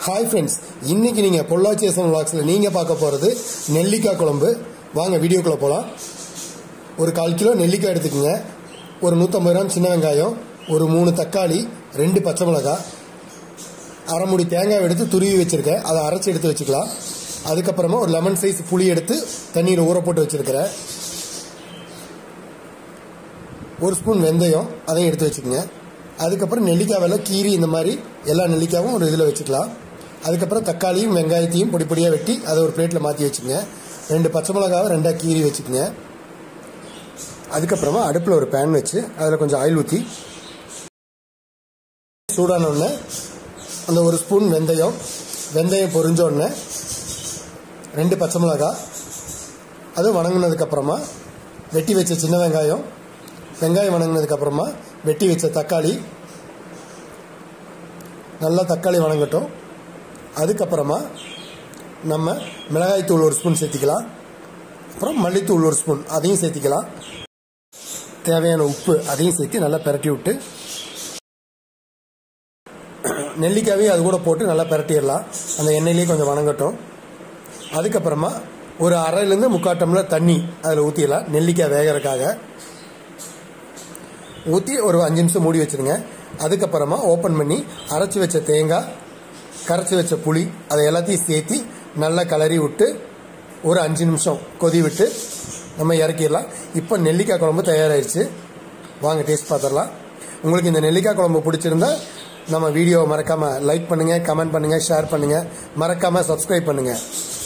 hi friends இன்னைக்கு நீங்கள் Pollachi SM விளாக்ஸில் நீங்கள் பார்க்க போகிறது நெல்லிக்காய் குழம்பு வாங்க வீடியோக்குள்ளே போகலாம் ஒரு கால் கிலோ நெல்லிக்காய் எடுத்துக்கோங்க ஒரு நூற்றம்பது கிராம் சின்ன வெங்காயம் ஒரு மூணு தக்காளி ரெண்டு பச்சை மிளகாய் அரை மூடி தேங்காய் எடுத்து துருவி வச்சுருக்கேன் அதை அரைச்சி எடுத்து வச்சுக்கலாம் அதுக்கப்புறமா ஒரு லெமன் சைஸ் புளி எடுத்து தண்ணீர் ஊற போட்டு வச்சுருக்கிறேன் ஒரு ஸ்பூன் வெந்தயம் அதையும் எடுத்து வச்சுக்கோங்க அதுக்கப்புறம் நெல்லிக்காய் வெள்ளம் கீரி இந்த மாதிரி எல்லா நெல்லிக்காயும் ஒரு இதில் வச்சுக்கலாம் அதுக்கப்புறம் தக்காளியும் வெங்காயத்தையும் பொடி பொடியாக வெட்டி அதை ஒரு பிளேட்டில் மாற்றி வச்சுக்கோங்க ரெண்டு பச்சை மிளகாவை ரெண்டாக கீறி வச்சுக்கோங்க அதுக்கப்புறமா அடுப்பில் ஒரு பேன் வச்சு அதில் கொஞ்சம் ஆயில் ஊற்றி சூடான உடனே அந்த ஒரு ஸ்பூன் வெந்தயம் வெந்தயம் பொரிஞ்ச உடனே ரெண்டு பச்சை மிளகா அது வணங்கினதுக்கப்புறமா வெட்டி வச்ச சின்ன வெங்காயம் வெங்காயம் வணங்கினதுக்கப்புறமா வெட்டி வச்ச தக்காளி நல்லா தக்காளி வணங்கட்டும் அதுக்கப்புறமா நம்ம மிளகாய்த்தூள் ஒரு ஸ்பூன் சேர்த்திக்கலாம் அப்புறம் மல்லித்தூள் ஒரு ஸ்பூன் அதையும் சேர்த்திக்கலாம் தேவையான உப்பு அதையும் சேர்த்து நல்லா பெரட்டி விட்டு நெல்லிக்காவையும் அது கூட போட்டு நல்லா பெரட்டிடலாம் அந்த எண்ணெயிலேயே கொஞ்சம் வணங்கட்டும் அதுக்கப்புறமா ஒரு அரைலேருந்து முக்கால் டம்ளர் தண்ணி அதில் ஊற்றிடலாம் நெல்லிக்காய் வேகிறதுக்காக ஊற்றி ஒரு அஞ்சு நிமிஷம் மூடி வச்சுருங்க அதுக்கப்புறமா ஓப்பன் பண்ணி அரைச்சி வச்ச தேங்காய் கரைச்சி வச்ச புளி அதை எல்லாத்தையும் சேர்த்து நல்லா கிளறி விட்டு ஒரு அஞ்சு நிமிஷம் கொதி விட்டு நம்ம இறக்கிடலாம் இப்போ நெல்லிக்காய் குழம்பு தயாராகிடுச்சு வாங்க டேஸ்ட் பார்த்துடலாம் உங்களுக்கு இந்த நெல்லிக்காய் குழம்பு பிடிச்சிருந்தா நம்ம வீடியோவை மறக்காமல் லைக் பண்ணுங்கள் கமெண்ட் பண்ணுங்கள் ஷேர் பண்ணுங்கள் மறக்காமல் சப்ஸ்கிரைப் பண்ணுங்கள்